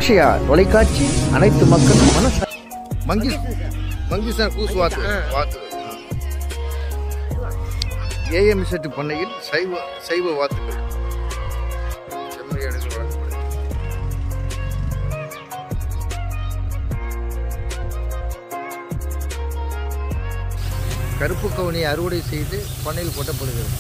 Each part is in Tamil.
அக்ஷயா தொலைக்காட்சி அனைத்து மக்கள் மனச ಮಂಗಿ ಮಂಗಿ சார் கூசு வாத்து வாத்து ஏஎம் செட்டு பண்ணையில் சைவ சைவ வாத்துக்கள் செம்மறியாடுகள் வளர்க்கப்படுது கருப்பு கவுனியை அறுவடை செய்து பண்ணையில் கொட்டப்படுகிறது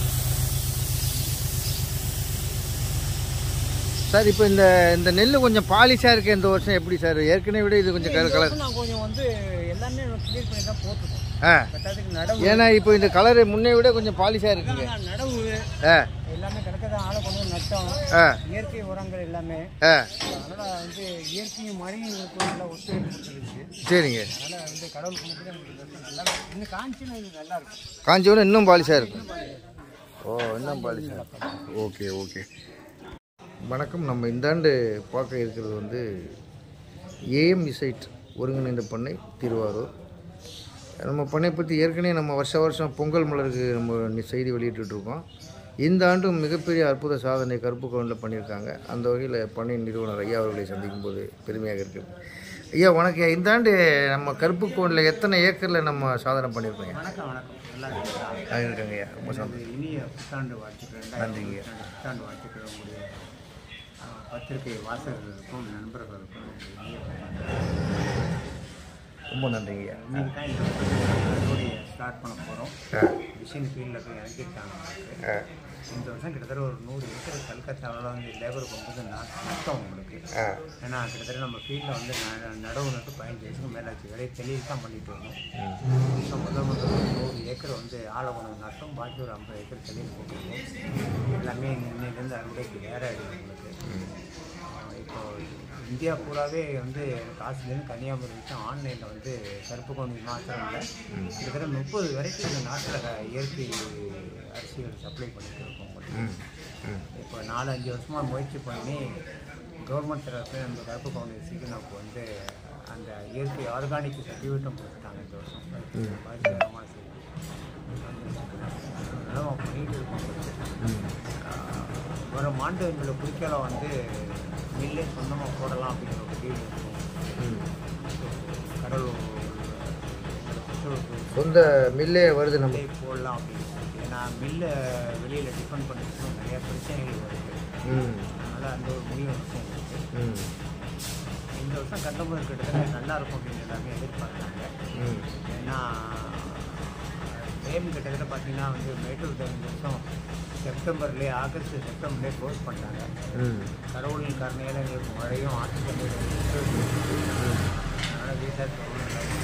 சார் இப்போ இந்த இந்த நெல் கொஞ்சம் பாலிஷாக இருக்கு இந்த வருஷம் எப்படி சார் ஏற்கனவே விட இது கொஞ்சம் கலர் கலர் நான் கொஞ்சம் வந்து எல்லாமே கிளியர் பண்ணி தான் போட்டிருக்கோம் ஆ பத்தாதுக்கு நடவு ஏன்னா இப்போ இந்த கலர் முன்னே விட கொஞ்சம் பாலிஷாக இருக்குங்க நான் நடவு ஆ எல்லாமே கிடக்க தான் ஆளை கொண்டு வந்து நட்டோம் ஆ இயற்கை உரங்கள் எல்லாமே ஆ அதனால வந்து இயற்கையும் மழையும் எங்களுக்கு நல்லா ஒத்துழைப்பு கொடுத்துருச்சு சரிங்க அதனால வந்து கடவுள் கும்பிட்டு நமக்கு இந்த வருஷம் நல்லா இருக்கும். இன்னும் காஞ்சினா இது நல்லா இருக்கும் காஞ்சவன இன்னும் பாலிஷாக இருக்கும் ஓ இன்னும் பாலிஷாக ஓகே ஓகே வணக்கம் நம்ம இந்த ஆண்டு பார்க்க இருக்கிறது வந்து ஏஎம் இசைட் ஒருங்கிணைந்த பண்ணை திருவாரூர் நம்ம பண்ணை பற்றி ஏற்கனவே நம்ம வருஷ வருஷம் பொங்கல் மலருக்கு நம்ம நி- செய்தி வெளியிட்டுட்டு இருக்கோம் இந்த ஆண்டும் மிகப்பெரிய அற்புத சாதனை கருப்பு கவுண்டில் பண்ணியிருக்காங்க அந்த வகையில் பண்ணை நிறுவனர் ஐயா அவர்களை சந்திக்கும் போது பெருமையாக இருக்குது ஐயா வணக்கம் ஐயா. இந்த ஆண்டு நம்ம கருப்பு கவுண்டில் எத்தனை ஏக்கரில் நம்ம சாதனை பண்ணியிருக்கோங்க வணக்கம் வணக்கம் நல்லா இருக்கீங்களா ஆ, இருக்கேங்க ஐயா ரொம்ப சந்தோஷம் இது இனிய புத்தாண்டு வாழ்த்துக்கள் நன்றிங்க. ரெண்டாயிரத்தி புத்தாண்டு வாழ்த்துக்கள் உங்களுடைய ஆ, பத்திரிகை வாசகர்களுக்கும் நண்பர்களுக்கும் இனிய புத்தாண்டு. ரொம்ப நன்றிங்க ஐயா இன்னைக்கு தான் இந்த அறுவடையை ஸ்டார்ட் பண்ண போகிறோம் ஆ மிஷின் ஃபீல்டில் போய் இறக்கிட்டாங்க ஆ இந்த வருஷம் கிட்டத்தட்ட ஒரு நூறு ஏக்கர் கல்கத்தாவில் வந்து லேபர் கொண்டு வந்து ந- நட்டோம் உங்களுக்கு ஆ ஏன்னா கிட்டத்தட்ட நம்ம ஃபீல்டில் வந்து ந- நடவு நட்டு பதினஞ்சு வருஷத்துக்கு மேலே ஆச்சு வேலையை தெளிவு தான் பண்ணிட்டு இருந்தோம் ஸோ முதல் முதல் ஒரு நூறு ஏக்கர் வந்து ஆழ உணவு நட்டும் பாக்கி ஒரு ஐம்பது ஏக்கர் தெளிவு போட்டிருக்கோம் எல்லாமே இன்னையிலேருந்து அறுவடைக்கு வேற ஆகிடுது உங்களுக்கு ஆஹ் இப்போ இந்தியா பூராவே வந்து காசுலேருந்து கன்னியாகுமரி வரைக்கும் ஆன்லைனில் வந்து கருப்பு கோணி மாத்திரமில்ல கிட்டத்தட்ட முப்பது வரைக்கும் இந்த நாட்டில் இயற்கை அரிசிகள் சப்ளை பண்ணிட்டு இருக்கோம் உங்களுக்கு ம் ம் இப்போ நாலு அஞ்சு வருஷமாக முயற்சி பண்ணி கவர்மெண்ட் தரப்பு நம்ம கருப்பு கவுண்டி சீக்கிரம் வந்து அந்த இயற்கை ஆர்கானிக் சர்டிஃபிகேட்டும் கொடுத்துட்டாங்க இந்த வருஷம் பாதிக்கிறமா அதனால பண்ணிட்டு இருக்கோம் ஆஹ் வரும் ஆண்டு எங்களை குறிக்கோளை வந்து மில்லே சொந்தமாக போடலாம் அப்படிங்கிற ஒரு டீல் இருக்கும் கடலூர் பெட்ரோலுக்கு சொந்த மில்லே வருது நம்ம மில்லே போடலாம் அப்படின்னு சொல்லிட்டு ஏன்னா மில்லை வெளியில் டிபெண்ட் பண்ணிட்டு நிறைய பிரச்சனைகள் வருது ம் அதனால் அந்த ஒரு முடிவு இருக்கும் எங்களுக்கு ம் இந்த வருஷம் கண்டமுறை கிட்டத்தட்ட நல்லா இருக்கும் அப்படின்னு எல்லாமே எதிர்பார்க்குறாங்க ம் ஏன்னா டைம் கிட்டத்தட்ட பார்த்தீங்கன்னா வந்து மேட்டூர் டேம் இந்த வருஷம் செப்டம்பர்லேயே ஆகஸ்ட் செப்டம்பர்லேயே க்ளோஸ் பண்ணிட்டாங்க ம் கடவுளின் கருணையால் எங்களுக்கு மழையும் ஆற்று தண்ணீர் அதனால் விவசாயத்தை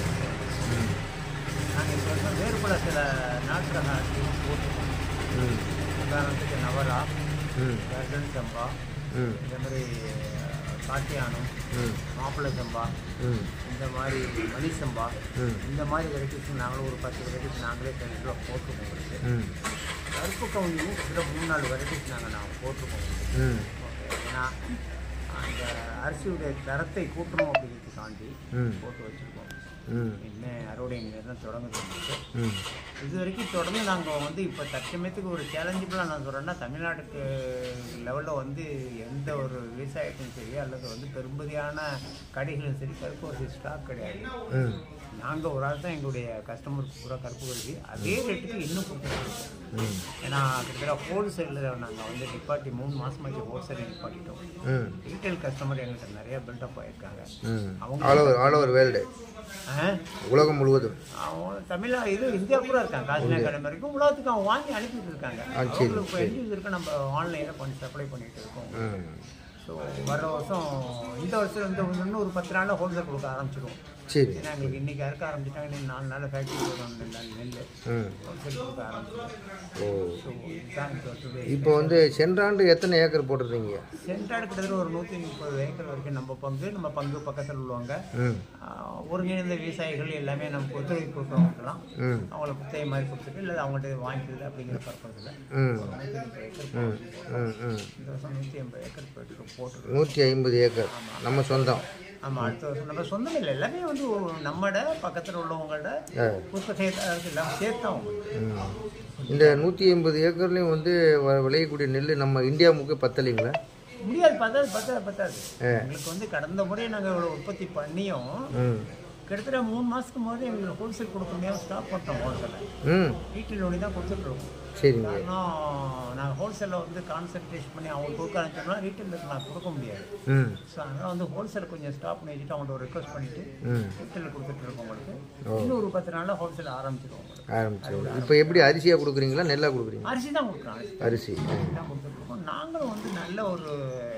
நாங்கள் இந்த வருஷம் வேறுபட சில நாட்டு ரக அரிசியும் போட்டுருக்கோம் ம் உதாரணத்துக்கு நவரா ம் கர்டன் சம்பா ம் இந்த மாதிரி காட்டியானம் ம் மாப்பிள்ளை சம்பா ம் இந்த மாதிரி மணி சம்பா ம் இந்த மாதிரி வெரைட்டிஸ் நாங்களும் ஒரு பத்து வெரைட்டிஸ் நாங்களே கிணத்துல போட்டிருக்கோம் உங்களுக்கு ம் கருப்பு கவுனியும் கிட்டத்தட்ட மூணு நாலு வெரைட்டிஸ் நாங்கள் நாங்கள் போட்டிருக்கோம் உங்களுக்கு. ம் ஓகே ஏன்னா அந்த அரிசியுடைய தரத்தை கூட்டணும் அப்படிங்கிறதுக்காண்டி ம் போட்டு வச்சுருக்கோம் ம் இன்னும் அறுவடை தான் தொடங்குது உங்களுக்கு ம் இது வரைக்கும் தொடர்ந்து நாங்கள் வந்து இப்போ தற்சமயத்துக்கு ஒரு சேலஞ்சிபிளாக நான் சொல்கிறேன்னா தமிழ்நாட்டுக்கு லெவலில் வந்து எந்த ஒரு விவசாயத்தையும் சரி அல்லது வந்து பெரும்பதியான கடைகளும் சரி கருப்பு அரிசி ஸ்டாக் கிடையாது ம் நாங்கள் ஒரு ஆள் தான் எங்களுடைய கஸ்டமருக்கு பூரா கருப்பு அரிசி அதே ரேட்டுக்கு இன்னும் கொடுத்துருக்கோம் ம் ஏன்னா கிட்டத்தட்ட ஹோல்சேலில் நாங்கள் வந்து டிபார்ட்டி மூணு மாதமாச்சு ஹோல்சேல் நிப்பாட்டிட்டோம் ம் ரீட்டைல் கஸ்டமர் எங்கள்கிட்ட நிறைய பில்டப் ஆகிருக்காங்க ம் அவங்க all over all over world ஆ? உலகம் முழுவதும் அவங்க தமிழா இது இந்தியா பூரா இருக்காங்க காசினா கடை வரைக்கும் உலகத்துக்கு அவங்க வாங்கி அனுப்பிட்டு இருக்காங்க ஆ, சரி, அவங்களுக்கு இப்போ எண்ட் யூசருக்கு நம்ம ஆன்லைனில் பண்ணி சப்ளை பண்ணிட்டு இருக்கோம் ம் ஸோ வர வருஷம் இந்த வருஷம் இந்த இன்னும் ஒரு பத்து நாளில் ஹோல்சேல் கொடுக்க ஆரம்பிச்சிடுவோம் சரி ஏன்னா எங்களுக்கு இன்னைக்கு அறுக்க ஆரம்பிச்சிட்டாங்க இன்னும் நாலு நாள் ஃபேக்ட்ரி போடுறோம் நெல் ம் ஹோல்சேல் கொடுக்க ஆரம்பிச்சிடும் ஓ ஸோ இதுதான் இப்போ today. இப்போ வந்து சென்ற ஆண்டு எத்தனை ஏக்கர் போட்டிருந்தீங்க சென்றாடு கிட்டத்தட்ட ஒரு நூற்றி முப்பது ஏக்கர் வரைக்கும் நம்ம பங்கு நம்ம பங்கு பக்கத்தில் உள்ளவங்க ம் ஆஹ், ஒருங்கிணைந்த விவசாயிகள் எல்லாமே நமக்கு ஒத்துழைப்பு கொடுக்குறவங்கலாம் ம் அவங்கள குத்தகை மாதிரி கொடுத்துட்டு இல்லை அவங்கள்ட்ட வாங்கிக்கிறது அப்படிங்கிற பர்பஸில் ம் ஒரு நூற்றி முப்பது ஏக்கர் ம் ம் ம் இந்த வருஷம் நூற்றி ஐம்பது ஏக்கர் போயிட்டு போட்டுருக்கோம் நூற்றி ஐம்பது ஏக்கர் நம்ம சொந்தம் ஆமாம் அடுத்த வருஷம் நம்ம சொந்தம் இல்லை எல்லாமே வந்து ஒரு நம்மட பக்கத்தில் உள்ளவங்கள்ட்ட ஆ உற்பத்தி எல்லாம் சேர்த்தா அவங்களுக்கு ம். இந்த நூற்றி ஐம்பது ஏக்கர்லேயும் வந்து வ- விளையக்கூடிய நெல் நம்ம இந்தியா முக்கு பத்தலைங்களா முடியாது பத்தாது பத்தாது பத்தாது எங்களுக்கு வந்து கடந்த முறை நாங்கள் இவ்வளோ உற்பத்தி பண்ணியும் ம் கிட்டத்தட்ட மூணு மாதத்துக்கு முதல்ல எங்களுக்கு ஹோல்சேல் கொடுக்க முடியாமல் ஸ்டாப் பண்ணிட்டோம் ஹோல்சேலை ம் ரீட்டைல் ஒன்று தான் கொடுத்துட்ருக்கோம் சரிங்க காரணம் நாங்கள் ஹோல்சேலில் வந்து கான்சன்ட்ரேஷன் பண்ணி அவங்க கொடுக்க ஆரம்பிச்சோம்னா ரீட்டைலுக்கு நான் கொடுக்க முடியாது ம் ஸோ அதனால் வந்து ஹோல்சேல் கொஞ்சம் ஸ்டாப் பண்ணி வச்சுட்டு அவங்கள்ட்ட ரெக்வஸ்ட் பண்ணிவிட்டு ம் ரீட்டைலில் கொடுத்துட்டு இருக்கோம் உங்களுக்கு இன்னும் ஒரு பத்து நாளில் ஹோல்சேல் ஆரம்பிச்சிடுவோம் உங்களுக்கு ஆரம்பிச்சு இப்போ எப்படி அரிசியாக கொடுக்குறீங்களா நெல்லாக கொடுக்குறீங்களா அரிசி தான் கொடுக்குறோம் அரிசி அரிசி தான் கொடுத்துட்ருக்கோம் நாங்களும் வந்து நல்ல ஒரு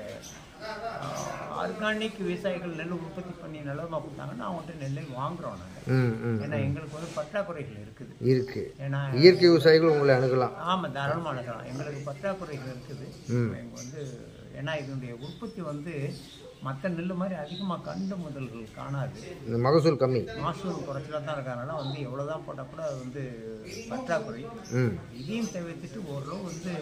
ஆர்கானிக் விவசாயிகள் நெல் உற்பத்தி பண்ணி நிலமா கொடுத்தாங்கன்னா அவங்கள்ட்ட நெல்லை வாங்குறோம் நாங்கள் ம் ம் ஏன்னா எங்களுக்கு வந்து பற்றாக்குறைகள் இருக்குது இருக்கு ஏன்னா இயற்கை விவசாயிகள் உங்களை அணுகலாம் ஆமாம் தாராளமாக அணுகலாம் எங்களுக்கு பற்றாக்குறைகள் இருக்குது ம். எங்க வந்து ஏன்னா இதனுடைய உற்பத்தி வந்து மற்ற நெல் மாதிரி அதிகமாக கண்டு முதல்கள் காணாது இந்த மகசூல் கம்மி மாசூல் குறைச்சலாக தான் இருக்கறனால வந்து எவ்வளோ தான் போட்டால் கூட அது வந்து பற்றாக்குறை ம் இதையும் தவிர்த்துட்டு ஓரளவு வந்து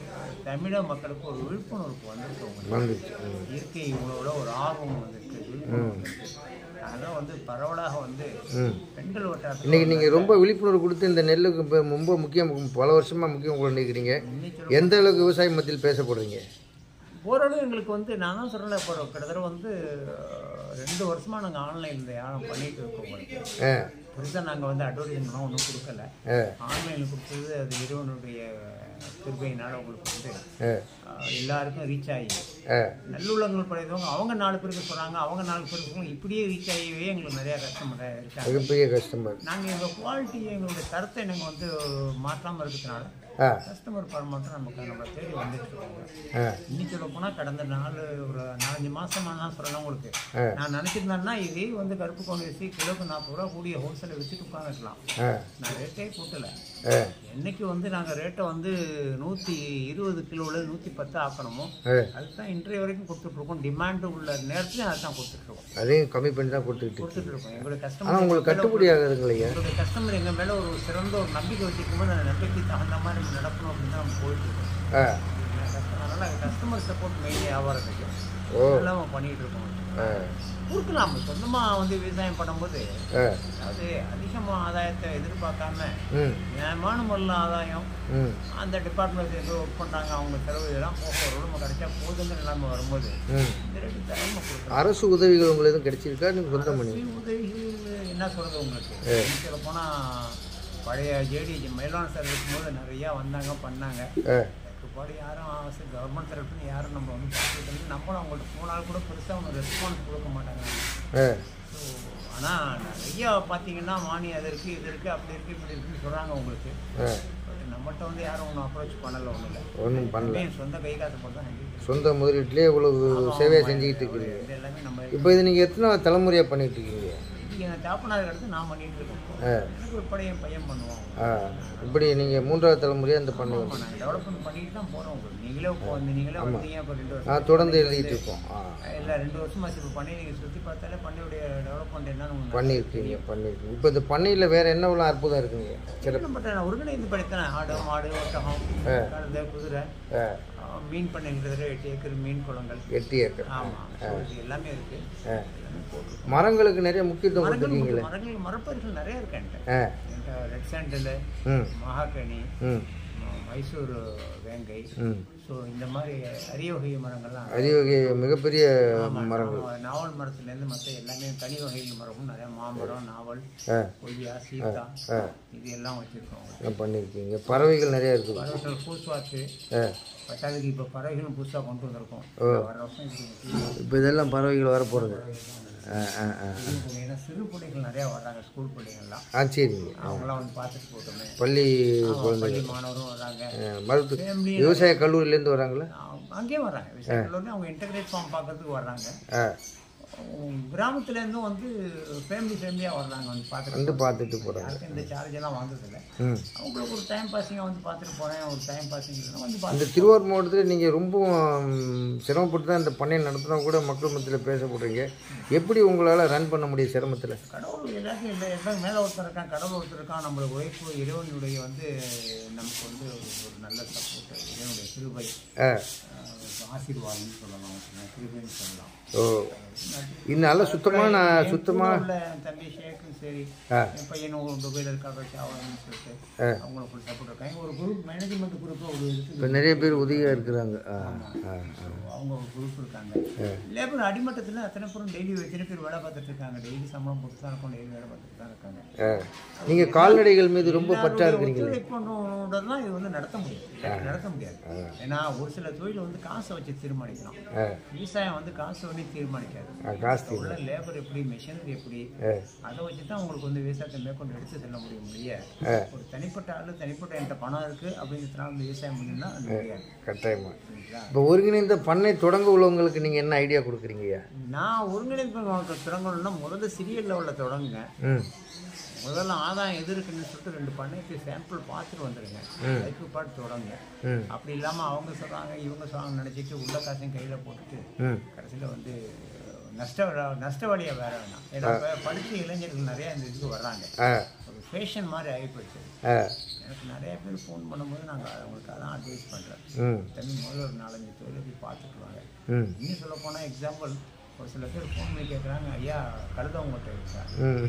தமிழக மக்களுக்கு ஒரு விழிப்புணர்வு வந்திருக்கு உங்களுக்கு வந்துச்சு ம் இயற்கை உணவோட ஒரு ஆர்வம் வந்திருக்கு விழிப்புணர்வு வந்திருக்கு அதெல்லாம் வந்து பரவலாக வந்து ம் பெண்கள் வட்டாரத்தில் இன்னைக்கு நீங்கள் ரொம்ப விழிப்புணர்வு கொடுத்து இந்த நெல்லுக்கு இப்போ ரொம்ப முக்கியம் பல வருஷமாக முக்கியம் கொண்டு நிற்கிறீங்க எந்த அளவுக்கு விவசாய மத்தியில் பேசப்படுறீங்க ஓரளவு எங்களுக்கு வந்து நான் தான் சொல்கிறேன் இப்போ கிட்டத்தட்ட வந்து அஹ், ரெண்டு வருஷமாக நாங்கள் ஆன்லைனில் வியாபாரம் பண்ணிட்டு இருக்கோம் உங்களுக்கு ஆ பெருசாக நாங்கள் வந்து அட்வர்டைஸ்மெண்ட்லாம் ஒன்றும் கொடுக்கல ஆ ஆன்லைனில் கொடுத்தது அது இறைவனுடைய கிருபையினால் உங்களுக்கு வந்து ஆ அஹ், எல்லாருக்கும் ரீச் ஆகி ஆ நல்லுள்ளங்கள் படைத்தவங்க அவங்க நாலு பேருக்கு சொன்னாங்க அவங்க நாலு பேருக்கு இப்படியே ரீச் ஆகியவே எங்களுக்கு நிறையா கஸ்டமர் இருக்காங்க மிகப்பெரிய கஷ்டமாக நாங்கள் எங்கள் குவாலிட்டி எங்களுடைய தரத்தை நாங்கள் வந்து மாற்றாமல் இருக்கிறதுனால ஆ கஸ்டமர் பரமாட்டம் நமக்கு நம்ம தேடி வந்துட்டு இருக்காங்க ஆ இன்னும் சொல்ல போனால் கடந்த நாலு ஒரு நாலஞ்சு மாசமா தான் சொல்லலாம் உங்களுக்கு ஆ. நான் நினச்சிருந்தேன்னா இதே வந்து கருப்பு கோன் வச்சு கிலோக்கு நாற்பது ரூபா கூடிய ஹோல்சேலை வச்சுட்டு உட்காந்துக்கலாம் ஆ நான் ரேட்டே கூட்டல ஆ என்னைக்கு வந்து நாங்கள் ரேட்டை வந்து நூற்றி இருபது கிலோவில் நூற்றி பத்து ஆக்கணுமோ ஆ அதுதான் இன்றைய வரைக்கும் கொடுத்துட்ருக்கோம் டிமாண்டு உள்ள நேரத்துலையும் அதுதான் கொடுத்துட்ருக்கோம் அதையும் கம்மி பண்ணி தான் கொடுத்துக்கிட்டு கொடுத்துட்டு இருக்கோம் எங்களுடைய ஆனால் கஸ்டமர் உங்களுக்கு கட்டுப்படி ஆகுதுங்களையா எங்களுடைய கஸ்டமர் எங்கள் மேலே ஒரு சிறந்த ஒரு நம்பிக்கை வச்சுக்கும் போது அந்த நம்பிக்கைக்கு தகுந்த மாதிரி நம்ம நடக்கணும் அப்படின்னு தான் நம்ம போயிட்டு இருக்கோம் ஆ அதனால் கஸ்டமர் சப்போர்ட் மெயின் வியாபாரத்துக்கு ஓ எல்லாம் பண்ணிட்டு இருக்கோம் ஆ கொடுக்கலாம் சொந்தமாக வந்து விவசாயம் பண்ணும்போது ஆ அதாவது அதிகமாக ஆதாயத்தை எதிர்பார்க்காம ம் நியாயமான முறையில் ஆதாயம் ம் அந்த டிபார்ட்மெண்ட் எதோ ஒர்க் பண்ணுறாங்க அவங்க செலவு இதெல்லாம் போக ஒரு உடம்பு கிடைச்சா போதுங்கிற நிலைமை வரும்போது ம் இந்த ரேட்டு தரமாக கொடுக்கலாம் அரசு உதவிகள் உங்களுக்கு எதுவும் கிடைச்சிருக்கா நீங்கள் சொந்தம் பண்ணி அரசு உதவிகள் என்ன சொல்கிறது உங்களுக்கு சொல்ல போனால் பழைய ஜேடி மயிலான சார் இருக்கும்போது நிறையா வந்தாங்க பண்ணாங்க ஆ பாடி யாரும் அரசு கவர்மெண்ட் தரப்புன்னு யாரும் நம்ம வந்து பார்த்துட்டு நம்மளும் அவங்கள்ட்ட போனால் கூட பெருசாக அவங்க ரெஸ்பான்ஸ் கொடுக்க மாட்டாங்க ஆ ஸோ ஆனால் நிறையா பார்த்தீங்கன்னா மானி அது இருக்குது இது இருக்குது அப்படி இருக்குது இப்படி இருக்குன்னு சொல்கிறாங்க உங்களுக்கு ஆ But நம்மகிட்ட வந்து யாரும் ஒன்றும் அப்ரோச் பண்ணலை ஒன்றும் இல்லை ஒன்றும் பண்ணல என் சொந்த கை காசு போட்டு தான் செஞ்சுட்டு சொந்த முதலீட்டிலே இவ்வளவு சேவையை செஞ்சுக்கிட்டு இருக்கிறீங்க இருக்கோம். இது எல்லாமே நம்ம இப்போ இது நீங்கள் எத்தனை தலைமுறையாக பண்ணிட்டு இருக்கீங்க இது என் தாப்பனார் எடுத்து நான் பண்ணிட்டு இருக்கோம் ஆ. எனக்கு ஒரு படையன் பையன் பண்ணுவாங்க ஆ இப்படி நீங்கள் மூன்றாவது தலைமுறையாக இந்த பண்ணுவீங்க ஆமாம் நாங்கள் டெவலப்மெண்ட் பண்ணிட்டு தான் போகிறோம் உங்களுக்கு நீங்களே இப்போ வந்து நீங்களே வந்தீங்க இப்போ ரெண்டு வருஷம் நான் தொடர்ந்து எழுதிட்டு இருக்கோம் ஆ இல்லை ரெண்டு வருஷமா இப்போ பண்ணி நீங்கள் சுற்றி பார்த்தாலே பண்ணியுடைய டெவலப்மெண்ட் என்னன்னு உங்களுக்கு பண்ணியிருக்கீங்க பண்ணியிருக்கீங்க இப்போ இந்த பண்ணையில் வேறு என்னவெல்லாம் அற்புதம் இருக்குங்க சிறப்பு நம்ம நான் ஒருங்கிணைந்து படித்தேன் ஆடு மாடு ஒட்டகம் கழுதை குதிரை ஆ ஆ, மீன் பண்ணைங்கிறது எட்டு ஏக்கர் மீன் குளங்கள் எட்டு ஏக்கர் ஆமாம் இது எல்லாமே இருக்கு ஆ எல்லாமே போட்டிருக்கோம் மரங்களுக்கு நிறைய முக்கியத்துவம் மரங்கள் கொடுத்துருக்கீங்களே மரங்கள் மரப்பயிர்கள் நிறைய இருக்கு என்கிட்ட ஆ என்கிட்ட ரெட் சாண்டல் ம் மகாகனி ம் ம- மைசூர் வேங்கை ம் ஸோ இந்த மாதிரி அரிய வகை மரங்கள்லாம் அரிய வகை மிகப்பெரிய ஆமா, மரங்கள் நாவல் நாவல் மரத்துலேருந்து மற்ற எல்லாமே தனி வகை மரமும் நிறைய மாமரம் நாவல் ஆ கொய்யா சீத்தா ஆ இது எல்லாம் வச்சுருக்கோம் எல்லாம் பண்ணியிருக்கீங்க பறவைகள் நிறைய இருக்குது பறவைகள் பூஸ்வாத்து ஆ பட்டாளுக்கு இப்போ பறவைகளும் புதுசாக கொண்டு வந்திருக்கோம் வர வருஷம் இது இப்போ இதெல்லாம் பறவைகள் வரப்போகிறது ஆ ஆ ஆ சிறு பிள்ளை- ஏன்னா சிறு பிள்ளைகள் நிறையா வர்றாங்க ஸ்கூல் பிள்ளைங்கள்லாம் ஆ சரிங்க அவங்களாம் வந்து பார்த்துட்டு போட்டோமே பள்ளி பள்ளி மாணவரும் வர்றாங்க ஆ, மருத்துவ ஃபேமிலி விவசாய கல்லூரியிலேருந்து வராங்களா அங்கேயும் வர்றாங்க விவசாயிகள் அவங்க இன்டகிரேட் ஃபார்ம் பார்க்கறதுக்கு வர்றாங்க ஆ கிராமத்துலேருந்தும் வந்து ஃபேமிலி ஃபேமிலியாக வர்றாங்க வந்து பார்த்துட்டு வந்து பார்த்துட்டு போகிறாங்க யாருக்கும் இந்த சார்ஜ் எல்லாம் வாங்குறதில்ல ம் அவங்களுக்கு ஒரு டைம் பாஸிங்காக வந்து பார்த்துட்டு போகிறேன் ஒரு டைம் பாஸிங் வந்து பார்த்து இந்த திருவாரூர் மாவட்டத்தில் நீங்கள் ரொம்ப ம், சிரமப்பட்டு தான் இந்த பண்ணையை நடத்தினா கூட மக்கள் மத்தியில் பேசப்படுறீங்க எப்படி உங்களால் ரன் பண்ண முடியும் சிரமத்தில் கடவுள் எல்லாத்தையும் இல்லை எல்லாரும் மேலே ஒருத்தர் இருக்கான் கடவுள் ஒருத்தர் இருக்கான் நம்மளுடைய உழைப்பு இறைவனுடைய வந்து நமக்கு வந்து ஒரு ஒரு நல்ல சப்போர்ட் இறைவனுடைய கிருபை ஆ அஹ் ஆசீர்வாதம்னு சொல்லலாம் கிருபைன்னு சொல்லலாம் ஓ இது நல்ல சுத்தமாக நான் என் சுத்தமாக கூட உள்ள என் தம்பி ஷேக்கும் சரி ஆ. என் பையனும் ஒரு துபாயில் இருக்காங்க சாவன்னு சொல்லிட்டு ஆ. அவங்களுக்கு ஃபுல் சப்போர்ட் இருக்காங்க ஒரு குரூப் மேனேஜ்மெண்ட் குரூப் ஒரு இப்போ இருக்குது நிறைய பேர் உதவியாக இருக்கிறாங்க ஆ ஆ ஆ அவங்க ஒரு குரூப் இருக்காங்க லேபர் அடிமட்டத்தில் அத்தனை பேரும் டெய்லி எத்தனை பேர் வேலை பார்த்துட்டு இருக்காங்க டெய்லி சம்பளம் போட்டு தான் இருக்கும் டெய்லி வேலை பார்த்துட்டு தான் இருக்காங்க ஆ நீங்கள் கால்நடைகள் மீது ரொம்ப பற்றா இருக்கிறீங்களே ஒத்துழைப்போட இது வந்து நடத்த முடியாது இல்லாட்டி நடத்த முடியாது ஏன்னா ஒரு சில தொழில் வந்து காசை வச்சு தீர்மானிக்கலாம் ஆ விவசாயம் வந்து காசு வச்சு தீர்மானிக்காது ஆ காசு தீ- உள்ள லேபர் எப்படி மிஷினரி எப்படி ஆ அதை வச்சு தான் உங்களுக்கு வந்து விவசாயத்தை மேற்கொண்டு எடுத்து செல்ல முடியும் முடிய ஆ. ஒரு தனிப்பட்ட ஆளு தனிப்பட்ட என்கிட்ட பணம் இருக்கு அப்படிங்கிறதுனால வந்து விவசாயம் பண்ணணும்னா அது முடியாது கட்டாயமா சரிங்களா இப்போ ஒருங்கிணைந்த பண்ணை தொடங்க உள்ளவங்களுக்கு நீங்கள் என்ன ஐடியா கொடுக்குறீங்கய்யா நான் ஒருங்கிணைப்பு மாவட்டம் தொடங்கணும்னா முதல்ல சிறிய லெவலில் தொடங்குங்க ம் முதல்ல ஆதாயம் எது இருக்குன்னு சொல்லிட்டு ரெண்டு பண்ணைக்கு சாம்பிள் பார்த்துட்டு வந்துடுங்க லைஃப் பார்த்து தொடங்க ம் அப்படி இல்லாமல் அவங்க சொல்கிறாங்க இவங்க சொல்கிறாங்க நினச்சிட்டு உள்ள காசையும் கையில் போட்டுட்டு ம் கடைசியில் வந்து நஷ்ட நஷ்ட வழியாக வேற வேணாம் ஏன்னா இப்ப படிச்ச இளைஞர்கள் நிறையா இந்த இதுக்கு வர்றாங்க ஆ ஒரு ஃபேஷன் மாதிரி ஆகிப்போச்சு ஆ எனக்கு நிறைய பேர் ஃபோன் பண்ணும்போது நாங்கள் அவங்களுக்கு அதான் அட்வைஸ் பண்ணுறேன் ம் தம்பி முதல்ல ஒரு நாலஞ்சு தொழிலை போய் பார்த்துட்டு வாங்க ம் இன்னும் சொல்ல போனால் எக்ஸாம்பிள் ஒரு சில பேர் ஃபோன் பண்ணி கேட்குறாங்க ஐயா கழுத உங்கள்கிட்ட இருக்கா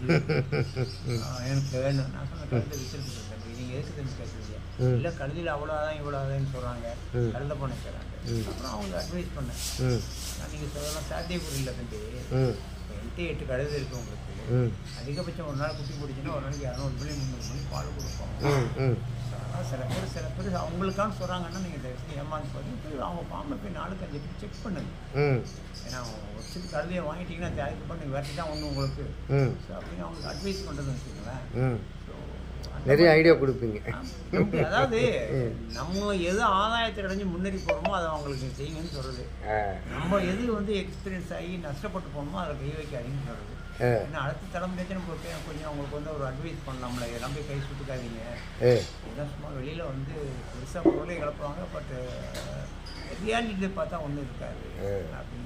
ம் ஆ, எனக்கு வேணும் நான் சொன்ன கழுதை விசிறுக்கு தம்பி நீங்கள் எதுக்கு தம்பி கேட்குறீங்க ம். இல்லை கழுதியில் அவ்வளோதான் இவ்வளோதான்னு சொல்கிறாங்க ம். கழுத பண்ண கேட்குறாங்க அப்புறம் அவங்க அட்வைஸ் பண்ணேன் ம் நான் நீங்கள் சொல்லலாம் சாத்தியப்பூர் இல்லை தம்பி ம் இப்போ என்கிட்ட எட்டு கழுது இருக்கு உங்களுக்கு ம் அதிகபட்சம் ஒரு நாள் குட்டி பிடிச்சின்னா ஒரு நாளைக்கு இரநூறு மணி முந்நூறு மணி பால் கொடுப்போம் ம் ம் ஆனால் சில பேர் சில பேர் அவங்களுக்கான சொல்கிறாங்கன்னா நீங்கள் தயவுசெய்து ஏமாந்து போய் போய் அவங்க ஃபார்மை போய் நாளுக்கு அஞ்சு பேர் செக் பண்ணுங்க ம் ஏன்னா ஒரு சில கழுதையை வாங்கிட்டீங்கன்னா அதுக்கு பண்ணி வேட்டி தான் ஒன்று உங்களுக்கு ம் ஸோ அப்படின்னு அவங்களுக்கு அட்வைஸ் பண்ணுறதுன்னு வச்சுக்கோங்களேன் ம் ஸோ நிறைய ஐடியா கொடுப்பீங்க அதாவது நம்ம எது ஆதாயத்தை அடைஞ்சு முன்னேறி போகிறோமோ அதை அவங்களுக்கு செய்யுங்கன்னு சொல்கிறது ஆ நம்ம எது வந்து எக்ஸ்பீரியன்ஸ் ஆகி நஷ்டப்பட்டு போகணுமோ அதை கை வைக்காதீங்கன்னு சொல்கிறது ஆ ஏன்னா அடுத்த தலைமுறைக்கு நம்ம போய் கொஞ்சம் அவங்களுக்கு வந்து ஒரு அட்வைஸ் பண்ணலாம்ல இதெல்லாம் போய் கை சுட்டுக்காதீங்க ஏ இதெல்லாம் சும்மா வெளியில் வந்து பெருசாக பொருளை கிளப்புவாங்க பட் ரியாலிட்டியை பார்த்தா ஒன்றும் இருக்காது அப்படின்னு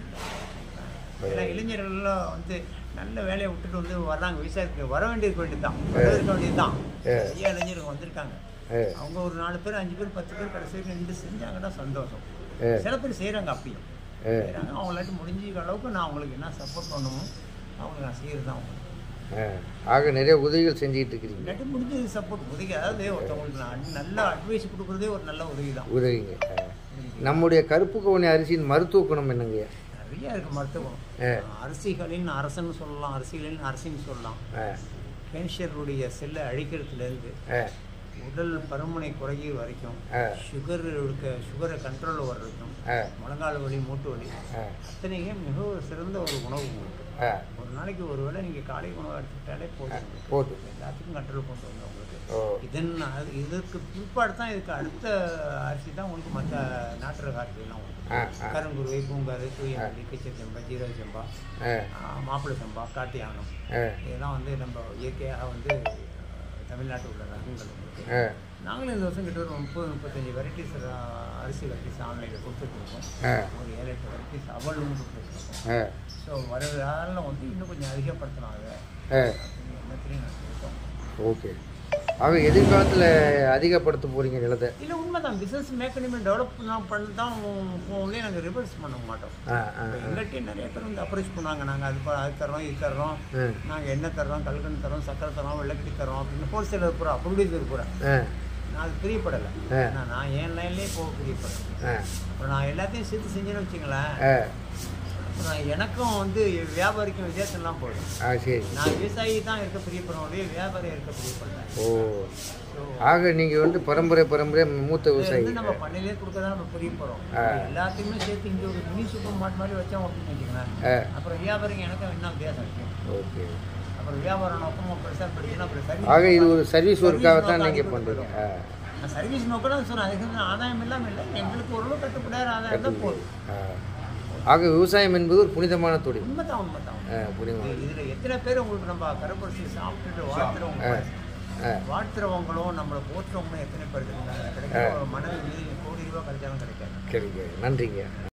ஏன்னா இளைஞர்கள்லாம் வந்து நல்ல வேலையை விட்டுட்டு வந்து வர்றாங்க விவசாயத்துக்கு வர வேண்டியது வேண்டியது தான் இருக்க வேண்டியது தான் நிறைய இளைஞர்கள் வந்திருக்காங்க ஏ அவங்க ஒரு நாலு பேர் அஞ்சு பேர் பத்து பேர் கடைசி வரைக்கும் நின்று செஞ்சாங்கன்னா சந்தோஷம் ஏ. சில பேர் செய்கிறாங்க அப்படியும் ஏ. செய்கிறாங்க அவங்களாட்டி முடிஞ்ச அளவுக்கு நான் அவங்களுக்கு என்ன சப்போர்ட் பண்ணணுமோ அவங்களுக்கு நான் செய்கிறது தான் அவங்களுக்கு ஆ ஆக நிறைய உதவிகள் செஞ்சுக்கிட்டு இருக்கிறீங்க இல்லாட்டி முடிஞ்சது சப்போர்ட் உதவி அதாவது ஒருத்தவங்களுக்கு நான் நல்ல அட்வைஸ் கொடுக்குறதே ஒரு நல்ல உதவி தான் உதவிங்க ஆ. நம்முடைய கருப்பு கவுனி அரிசியின் மருத்துவ குணம் என்னங்கய்யா நிறைய இருக்கு மருத்துவம் ஆ. அரிசிகளின் அரசன்னு சொல்லலாம் அரிசிகளின் அரசின்னு சொல்லலாம் ஆ கேன்சருடைய செல்லை அழிக்கிறதுலேருந்து ஆ உடல் பருமனை குறைய வரைக்கும் ஆ. சுகர் இருக்க சுகரை கண்ட்ரோலில் வர்றதுக்கும் ஆ முழங்கால் வலி மூட்டு வலி ஆ அத்தனையும் மிக ஒரு சிறந்த ஒரு உணவு உங்களுக்கு ஆ ஒரு நாளைக்கு ஒரு வேளை நீங்கள் காலை உணவு எடுத்துக்கிட்டாலே போதும் உங்களுக்கு. போதும் எல்லாத்துக்கும் கண்ட்ரோல் கொண்டு வந்து உங்களுக்கு ஓ இதன் அது இதற்கு பிற்பாடு தான் இதுக்கு அடுத்த அரிசி தான் உங்களுக்கு மற்ற நாட்டு ரக அரிசிலாம் உங்களுக்கு ஆ ஆ கருங்குருவை பூங்காறு தூயமல்லி கிச்சர் செம்பா ஜீரக செம்பா ஆ ஆ, மாப்பிள்ளை செம்பா காட்டு யானம் ஆ இதெல்லாம் வந்து நம்ம இயற்கையாக வந்து அஹ், தமிழ்நாட்டில் உள்ள ரகங்கள் உங்களுக்கு ஆ நாங்களும் இந்த வருஷம் கிட்ட ஒரு முப்பது முப்பத்தஞ்சு வெரைட்டிஸ் அரிசி வெரைட்டிஸ் ஆன்லைனில் கொடுத்துட்ருக்கோம் ஆ ஒரு ஏழு எட்டு வெரைட்டிஸ் அவளும் கொடுத்துட்ருக்கோம் ஆ ஸோ வர காலம் வந்து இன்னும் கொஞ்சம் அதிகப்படுத்தலாம் அதை ஆ அப்படின்னு எண்ணத்திலையும் நான் இருக்கோம் ஓகே ஆக எதிர்காலத்தில் அதிகப்படுத்த போகிறீங்க நிலத்தை இல்லை உண்மைதான் பிஸ்னஸ் மேக்கனிமே டெவலப் நான் பண்ணி தான் போகலே நாங்கள் ரிவர்ஸ் பண்ண மாட்டோம் ஆ ஆ இப்போ எங்கள்கிட்ட நிறைய பேர் வந்து அப்ரோச் பண்ணாங்க நாங்கள் அது ப- அது தர்றோம் இது தர்றோம் ம் நாங்கள் எண்ணெய் தர்றோம் கல்கண்டு தரோம் சக்கரை தரோம் வெள்ளக்கட்டி தரோம் அப்படின்னு ஹோல்சேலர் இருக்கிறோம் ப்ரொடியூசர் இருக்கிறோம் ஆ நான் அது பிரியப்படலை ஆ. நான் நான் என் லைன்லேயே போக பிரியப்படலை ஆ அப்புறம் நான் எல்லாத்தையும் சேர்த்து செஞ்சேன்னு வச்சுங்களேன் ஆ அப்புறம் எனக்கும் வந்து வியாபாரிக்கும் வித்தியாசம்லாம் போயிடும் ஆ சரி நான் விவசாயி தான் இருக்க பிரியப்படுறோம் ஒழிய வியாபாரி இருக்க பிரியப்படுறேன் ஓ ஆக நீங்கள் வந்து பரம்பரை பரம்பரை மூத்த இது விவசாயி வந்து நம்ம பண்ணையிலே கொடுக்க தான் நம்ம பிரியப்படுறோம் எல்லாத்தையுமே சேர்த்து இங்கே ஒரு மினி சூப்பர் மார்ட் மாதிரி வச்சோம் அப்படின்னு வச்சுக்கலாம் ஆ அப்புறம் வியாபாரிங்க எனக்கும் என்ன வித்தியாசம் இருக்கு ஓகே அப்புறம் வியாபாரம் நோக்கமாக பெருசாக படிச்சுன்னா அப்புறம் சர்வீஸ் ஆக இது ஒரு சர்வீஸ் ஒர்க்காக தான் நீங்கள் பண்ணுறீங்க ஆ நான் சர்வீஸ் நோக்கம் சொன்னேன் அதுக்கு வந்து ஆதாயம் இல்லாமல் இல்லை எங்களுக்கு ஓரளவு கட்டுப்படாத ஆதாயம் தான் போதும் ஆ. ஆக விவசாயம் என்பது ஒரு புனிதமான தொழில் உண்மைதான் உண்மைதான் ஆ, புனிதமான இதில் எத்தனை பேர் உங்களுக்கு நம்ம கருப்பரிசி சாப்பிட்டுட்டு வாழ்த்துறவங்க ஆ வாழ்த்துறவங்களும் நம்மளை போற்றுறவங்களும் எத்தனை பேர் இருக்காங்க கிடைக்கிற ஒரு மனதில் மீது கோடி ரூபாய் கிடைச்சாலும் கிடைக்காது சரிங்க நன்றிங்க